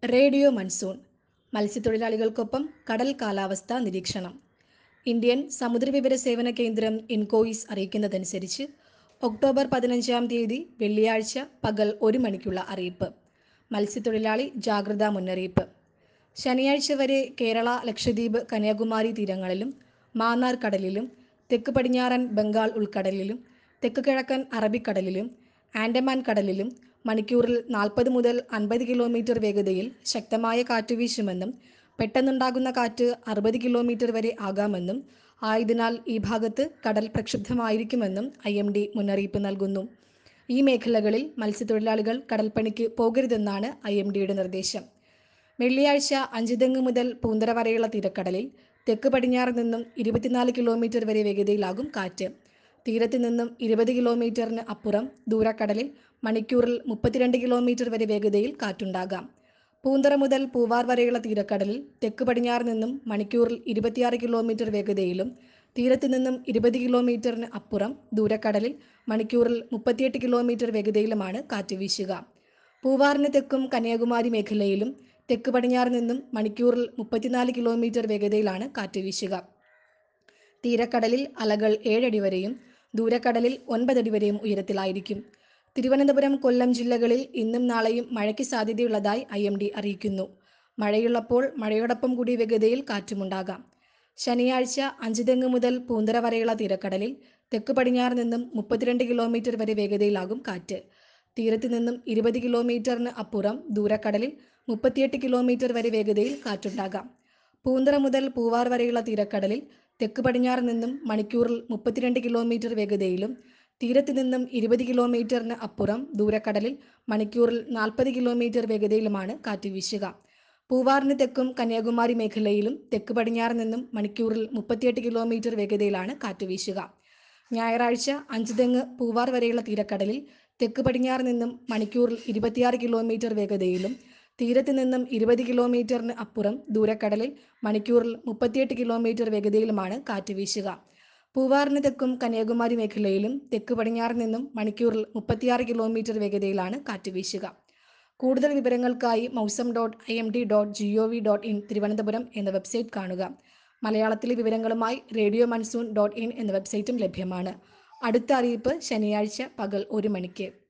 radio monsoon മത്സ്യത്തൊഴിലാളികൾക്കൊപ്പം കടൽ കാലാവസ്ഥാ നിരീക്ഷണം ഇന്ത്യൻ സമുദ്രവിവര സേവന കേന്ദ്രം ഇൻകോയിസ് അറിയിക്കുന്നതനുസരിച്ച് ഒക്ടോബർ പതിനഞ്ചാം തീയതി വെള്ളിയാഴ്ച പകൽ ഒരു മണിക്കുള്ള അറിയിപ്പ് മത്സ്യത്തൊഴിലാളി ജാഗ്രതാ മുന്നറിയിപ്പ് ശനിയാഴ്ച വരെ കേരള ലക്ഷദ്വീപ് കന്യാകുമാരി തീരങ്ങളിലും മാന്നാർ കടലിലും തെക്ക് പടിഞ്ഞാറൻ ബംഗാൾ ഉൾക്കടലിലും തെക്ക് കിഴക്കൻ അറബിക്കടലിലും ആൻഡമാൻ കടലിലും മണിക്കൂറിൽ നാൽപ്പത് മുതൽ അൻപത് കിലോമീറ്റർ വേഗതയിൽ ശക്തമായ കാറ്റ് വീശുമെന്നും പെട്ടെന്നുണ്ടാകുന്ന കാറ്റ് അറുപത് കിലോമീറ്റർ വരെ ആകാമെന്നും ആയതിനാൽ ഈ ഭാഗത്ത് കടൽ പ്രക്ഷുബ്ധമായിരിക്കുമെന്നും ഐ എം ഡി മുന്നറിയിപ്പ് നൽകുന്നു ഈ മേഖലകളിൽ മത്സ്യത്തൊഴിലാളികൾ കടൽപ്പണിക്ക് പോകരുതെന്നാണ് ഐ എം ഡിയുടെ നിർദ്ദേശം വെള്ളിയാഴ്ച അഞ്ചുതെങ്ങ് മുതൽ പൂന്തറ വരെയുള്ള തീരക്കടലിൽ തെക്ക് പടിഞ്ഞാറ് നിന്നും ഇരുപത്തിനാല് കിലോമീറ്റർ വരെ വേഗതയിലാകും കാറ്റ് തീരത്ത് നിന്നും ഇരുപത് കിലോമീറ്ററിന് അപ്പുറം ദൂരക്കടലിൽ മണിക്കൂറിൽ മുപ്പത്തിരണ്ട് കിലോമീറ്റർ വരെ വേഗതയിൽ കാറ്റുണ്ടാകാം പൂന്തറ മുതൽ പൂവാർ വരെയുള്ള തീരക്കടലിൽ തെക്ക് പടിഞ്ഞാറ് നിന്നും മണിക്കൂറിൽ ഇരുപത്തിയാറ് കിലോമീറ്റർ വേഗതയിലും തീരത്ത് നിന്നും ഇരുപത് കിലോമീറ്ററിന് അപ്പുറം ദൂരക്കടലിൽ മണിക്കൂറിൽ മുപ്പത്തിയെട്ട് കിലോമീറ്റർ വേഗതയിലുമാണ് കാറ്റ് വീശുക പൂവാറിന് തെക്കും കന്യാകുമാരി മേഖലയിലും തെക്ക് പടിഞ്ഞാറ് നിന്നും മണിക്കൂറിൽ മുപ്പത്തിനാല് കിലോമീറ്റർ വേഗതയിലാണ് കാറ്റ് വീശുക തീരക്കടലിൽ അലകൾ ഏഴടി വരെയും ദൂരക്കടലിൽ ഒൻപതടി വരെയും ഉയരത്തിലായിരിക്കും തിരുവനന്തപുരം കൊല്ലം ജില്ലകളിൽ ഇന്നും നാളെയും മഴയ്ക്ക് സാധ്യതയുള്ളതായി ഐ എം ഡി അറിയിക്കുന്നു മഴയുള്ളപ്പോൾ മഴയോടൊപ്പം കൂടി വേഗതയിൽ കാറ്റുമുണ്ടാകാം ശനിയാഴ്ച അഞ്ചുതെങ്ങ് മുതൽ പൂന്തറ വരെയുള്ള തീരക്കടലിൽ തെക്ക് പടിഞ്ഞാറ് നിന്നും മുപ്പത്തിരണ്ട് കിലോമീറ്റർ വരെ വേഗതയിലാകും കാറ്റ് തീരത്ത് നിന്നും ഇരുപത് കിലോമീറ്ററിന് അപ്പുറം ദൂരക്കടലിൽ മുപ്പത്തിയെട്ട് കിലോമീറ്റർ വരെ വേഗതയിൽ കാറ്റുണ്ടാകാം പൂന്തറ മുതൽ പൂവാർ വരെയുള്ള തീരക്കടലിൽ തെക്ക് പടിഞ്ഞാറ് നിന്നും മണിക്കൂറിൽ മുപ്പത്തിരണ്ട് കിലോമീറ്റർ വേഗതയിലും തീരത്ത് നിന്നും ഇരുപത് കിലോമീറ്ററിന് അപ്പുറം ദൂരക്കടലിൽ മണിക്കൂറിൽ നാൽപ്പത് കിലോമീറ്റർ വേഗതയിലുമാണ് കാറ്റ് വീശുക പൂവാറിന് തെക്കും കന്യാകുമാരി മേഖലയിലും തെക്ക് പടിഞ്ഞാറ് നിന്നും മണിക്കൂറിൽ മുപ്പത്തിയെട്ട് കിലോമീറ്റർ വേഗതയിലാണ് കാറ്റ് വീശുക ഞായറാഴ്ച അഞ്ചുതെങ്ങ് പൂവാർ വരെയുള്ള തീരക്കടലിൽ തെക്ക് പടിഞ്ഞാറ് നിന്നും മണിക്കൂറിൽ ഇരുപത്തിയാറ് കിലോമീറ്റർ വേഗതയിലും തീരത്ത് നിന്നും ഇരുപത് കിലോമീറ്ററിന് അപ്പുറം ദൂരക്കടലിൽ മണിക്കൂറിൽ മുപ്പത്തിയെട്ട് കിലോമീറ്റർ വേഗതയിലുമാണ് കാറ്റ് വീശുക പൂവാറിന് തെക്കും കന്യാകുമാരി മേഖലയിലും തെക്ക് പടിഞ്ഞാറ് നിന്നും മണിക്കൂറിൽ മുപ്പത്തിയാറ് കിലോമീറ്റർ വേഗതയിലാണ് കാറ്റ് വീശുക കൂടുതൽ വിവരങ്ങൾക്കായി Mausam dot I M D dot G O V dot in Thiruvananthapuram എന്ന വെബ്സൈറ്റ് കാണുക മലയാളത്തിലെ വിവരങ്ങളുമായി റേഡിയോ മൺസൂൺ ഡോട്ട് ഇൻ എന്ന വെബ്സൈറ്റും ലഭ്യമാണ് അടുത്ത അറിയിപ്പ് ശനിയാഴ്ച പകൽ ഒരു മണിക്ക്